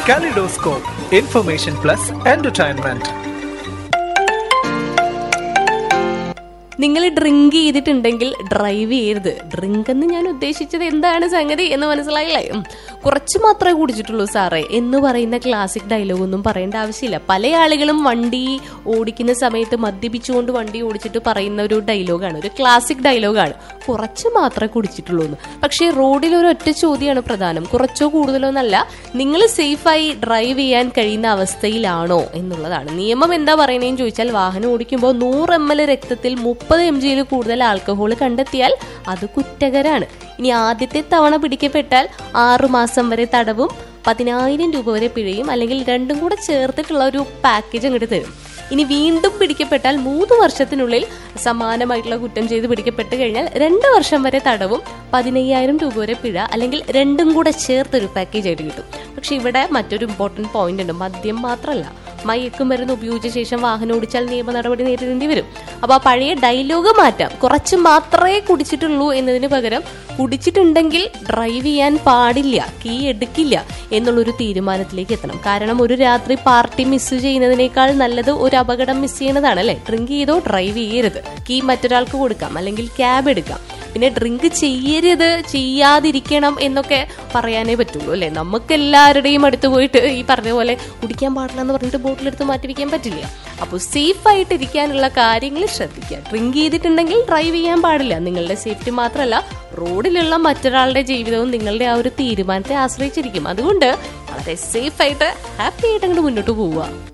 Kaleidoscope, information plus entertainment. നിങ്ങൾ drink ചെയ്തിട്ടുണ്ടെങ്കിൽ drive ചെയ്യരുത് ഡ്രിങ്ക് എന്ന് ഞാൻ ഉദ്ദേശിച്ചത് എന്താണ് സംഗതി എന്ന് മനസ്സിലായില്ലേ ഉം. കുറച്ച് മാത്രമേ കുടിച്ചിട്ടുള്ളൂ സാറേ എന്ന് പറയുന്ന ക്ലാസിക് ഡയലോഗ് ഒന്നും പറയേണ്ട ആവശ്യമില്ല പല ആളുകളും വണ്ടി ഓടിക്കുന്ന സമയത്ത് മദ്യപിച്ചുകൊണ്ട് വണ്ടി ഓടിച്ചിട്ട് പറയുന്ന ഒരു ഡയലോഗാണ് ഒരു ക്ലാസിക് ഡയലോഗാണ് കുറച്ച് മാത്രമേ കുടിച്ചിട്ടുള്ളൂ എന്ന് പക്ഷേ റോഡിൽ ഒരു ഒറ്റ ചോദ്യമാണ് പ്രധാനം കുറച്ചോ കൂടുതലോ എന്നല്ല നിങ്ങൾ സേഫായി ഡ്രൈവ് ചെയ്യാൻ കഴിയുന്ന അവസ്ഥയിലാണോ എന്നുള്ളതാണ് നിയമം എന്താ പറയണേന്ന് ചോദിച്ചാൽ വാഹനം ഓടിക്കുമ്പോൾ നൂറ് എം എൽ രക്തത്തിൽ മുപ്പത് എം ജിയിൽ കൂടുതൽ ആൽക്കഹോൾ കണ്ടെത്തിയാൽ അത് കുറ്റകരാണ് ഇനി ആദ്യത്തെ തവണ പിടിക്കപ്പെട്ടാൽ ആറു മാസം വരെ തടവും പതിനായിരം രൂപ വരെ പിഴയും അല്ലെങ്കിൽ രണ്ടും കൂടെ ചേർത്തിട്ടുള്ള ഒരു പാക്കേജ് അങ്ങോട്ട് തരും ഇനി വീണ്ടും പിടിക്കപ്പെട്ടാൽ മൂന്ന് വർഷത്തിനുള്ളിൽ സമാനമായിട്ടുള്ള കുറ്റം ചെയ്ത് പിടിക്കപ്പെട്ട് കഴിഞ്ഞാൽ രണ്ട് വർഷം വരെ തടവും പതിനയ്യായിരം രൂപ വരെ പിഴ അല്ലെങ്കിൽ രണ്ടും കൂടെ ചേർത്തൊരു പാക്കേജ് ആയിട്ട് കിട്ടും പക്ഷെ ഇവിടെ മറ്റൊരു ഇമ്പോർട്ടന്റ് പോയിന്റ് ഉണ്ട് മദ്യം മാത്രമല്ല മയക്കുമരുന്ന് ഉപയോഗിച്ച ശേഷം വാഹനം ഓടിച്ചാൽ നിയമ നടപടി നേരിടേണ്ടി വരും അപ്പൊ ആ പഴയ ഡയലോഗ് മാറ്റാം കുറച്ച് മാത്രമേ കുടിച്ചിട്ടുള്ളൂ എന്നതിന് പകരം കുടിച്ചിട്ടുണ്ടെങ്കിൽ ഡ്രൈവ് ചെയ്യാൻ പാടില്ല കീ എടുക്കില്ല എന്നുള്ളൊരു തീരുമാനത്തിലേക്ക് എത്തണം കാരണം ഒരു രാത്രി പാർട്ടി മിസ് ചെയ്യുന്നതിനേക്കാൾ നല്ലത് ഒരു അപകടം മിസ് ചെയ്യുന്നതാണ് അല്ലെ ഡ്രിങ്ക് ചെയ്തോ ഡ്രൈവ് ചെയ്യരുത് കീ മറ്റൊരാൾക്ക് കൊടുക്കാം അല്ലെങ്കിൽ ക്യാബ് എടുക്കാം പിന്നെ ഡ്രിങ്ക് ചെയ്യരുത് ചെയ്യാതിരിക്കണം എന്നൊക്കെ പറയാനേ പറ്റുള്ളൂ അല്ലെ നമുക്ക് എല്ലാവരുടെയും അടുത്ത് പോയിട്ട് ഈ പറഞ്ഞ പോലെ കുടിക്കാൻ പാടില്ല എന്ന് പറഞ്ഞിട്ട് ബോട്ടിലെടുത്ത് മാറ്റി വയ്ക്കാൻ പറ്റില്ല അപ്പോൾ സേഫ് ആയിട്ട് ഇരിക്കാനുള്ള കാര്യങ്ങൾ ശ്രദ്ധിക്കുക ഡ്രിങ്ക് ചെയ്തിട്ടുണ്ടെങ്കിൽ ഡ്രൈവ് ചെയ്യാൻ പാടില്ല നിങ്ങളുടെ സേഫ്റ്റി മാത്രമല്ല റോഡിലുള്ള മറ്റൊരാളുടെ ജീവിതവും നിങ്ങളുടെ ആ ഒരു തീരുമാനത്തെ ആശ്രയിച്ചിരിക്കും അതുകൊണ്ട് വളരെ സേഫ് ആയിട്ട് ഹാപ്പി ആയിട്ട് അങ്ങോട്ട് മുന്നോട്ട് പോവുക